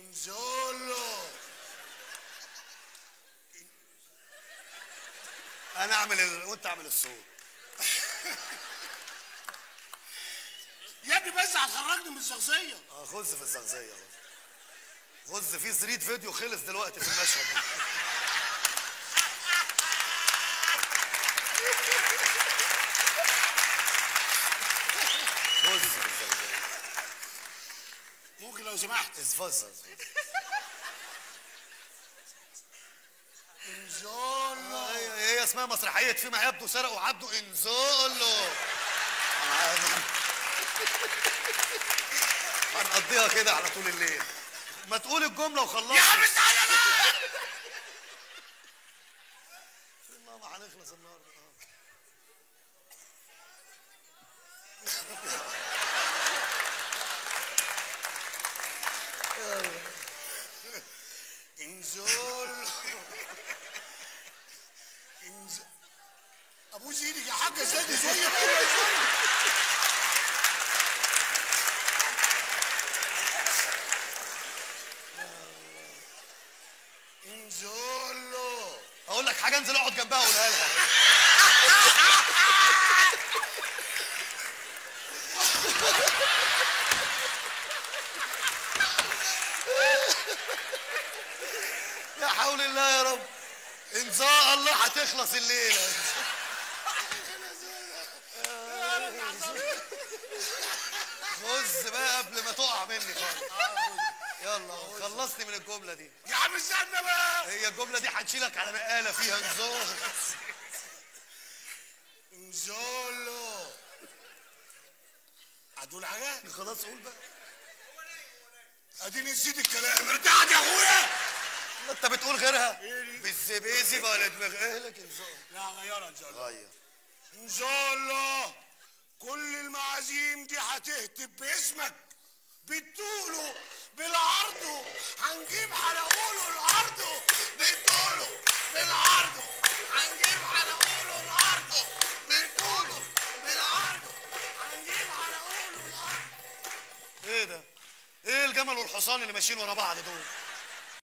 انزولو انا اعمل ال... وانت اعمل الصوت يا ابني بس هتخرجني من الشخصيه اه غز في الزغزيه غز غز في زريد فيديو خلص دلوقتي في المشهد ده. غز في الزغزيه ممكن لو سمحت اتفضل انزولو هي هي اسمها مسرحيه فيما يبدو سرقوا عبده انزولو هنقضيها كده على طول الليل ما تقول الجمله وخلصنا يا عم تعالى بقى ماما هنخلص النهارده آه. انزولو انزول ابوس ايدك يا حاجه استني شويه كده شويه انزولو اقول لك حاجه انزل اقعد جنبها اقولها لها يا حول الله يا رب ان شاء الله هتخلص الليله خز بقى قبل ما تقع مني خالص يلا خلصني من الجمله دي يا عم استنى بقى هي الجمله دي هنشيلك على نقاله فيها نزول انزولو هتقول حاجه خلاص قول بقى اديني نسيت الكلام ارتحت يا اخويا انت بتقول غيرها إيه دي؟ بالزبيزي ولا دماغ اهلك انزول لا غيرها ان شاء الله غير ان شاء الله كل المعازيم دي هتهتف باسمك بالطول بالعرض هنجيب حلقوله العرض بالطول بالعرض هنجيب حلقوله العرض بالطول بالعرض هنجيب حلقوله العرض ايه ده؟ ايه الجمل والحصان اللي ماشيين ورا بعض دول؟